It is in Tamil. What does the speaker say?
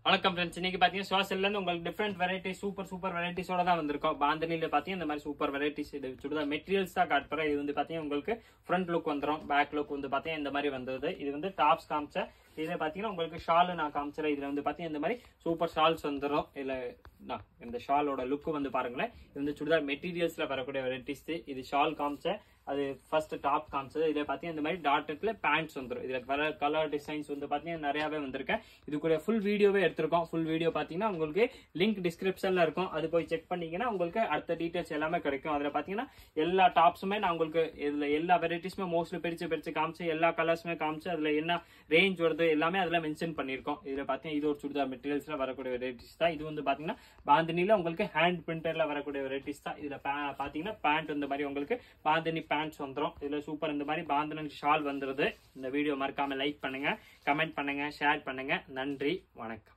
வணக்கம் ஃப்ரெண்ட்ஸ் இன்னைக்கு பாத்தீங்கன்னா சோசல்ல இருந்து உங்களுக்கு டிஃப்ரெண்ட் வெரைட்டி சூப்பர் சூப்பர் வெரைட்டிஸோட தான் வந்திருக்கோம் பாந்தனில பாத்தீங்கன்னா இந்த மாதிரி சூப்பர் வெரைட்டிஸ் இது சுடிதார் மெட்டீரியல்ஸ் தான் காட்டுறேன் இது வந்து பாத்தீங்கன்னா உங்களுக்கு ஃப்ரண்ட் லுக் வந்துரும் பேக் லுக் வந்து பாத்தீங்கன்னா இந்த மாதிரி வந்தது இது வந்து டாப்ஸ் காமிச்சேன் இதுல பாத்தீங்கன்னா உங்களுக்கு ஷால் நான் காமிச்சிடறேன் இதுல வந்து பாத்தீங்கன்னா இந்த மாதிரி சூப்பர் ஷால்ஸ் வந்துரும் இதுல நான் இந்த ஷாலோட லுக் வந்து பாருங்களேன் இது வந்து சுடிதார் மெட்டீரியல்ஸ்ல வரக்கூடிய வெரைட்டிஸ் இது ஷால் காமிச்சேன் அது ஃபர்ஸ்ட் டாப் காமிச்சது இதுல பாத்தீங்கன்னா இந்த மாதிரி டாட்டுக்குள்ள பேண்ட்ஸ் வந்துரும் இதுல கலர் கலர் டிசைன்ஸ் வந்து பாத்தீங்கன்னா நிறையவே வந்திருக்கேன் இது கூட ஃபுல் வீடியோவே எடுத்திருக்கோம் ஃபுல் வீடியோ பாத்தீங்கன்னா உங்களுக்கு லிங்க் டிஸ்கிரிப்ஷன்ல இருக்கும் அது போய் செக் பண்ணீங்கன்னா உங்களுக்கு அடுத்த டீடைல்ஸ் எல்லாமே கிடைக்கும் அதுல பாத்தீங்கன்னா எல்லா டாப்ஸுமே நான் உங்களுக்கு இதுல எல்லா வெரைட்டிஸுமே மோஸ்ட்லி பிரிச்சு பிரிச்சு காமிச்சு எல்லா கலர்ஸுமே காமிச்சு அதுல என்ன ரேஞ்ச் வருது எல்லாமே அதுல மென்ஷன் பண்ணிருக்கோம் இதுல பாத்தீங்கன்னா இது ஒரு சுடிதார் மெட்டீரியல்ஸ்ல வரக்கூடிய வெரைட்டிஸ் தான் இது வந்து பாத்தீங்கன்னா பாந்தினில உங்களுக்கு ஹேண்ட் பிரிண்டர்ல வரக்கூடிய வெரைட்டிஸ் தான் இதுல பா- பாத்தீங்கன்னா பேண்ட் இந்த மாதிரி உங்களுக்கு பாந்தினி பேண்ட்ஸ் வந்துரும் இதுல சூப்பர் இந்த மாதிரி பாந்தனி ஷால் வந்துருது இந்த வீடியோ மறக்காம லைக் பண்ணுங்க கமெண்ட் பண்ணுங்க ஷேர் பண்ணுங்க நன்றி வணக்கம்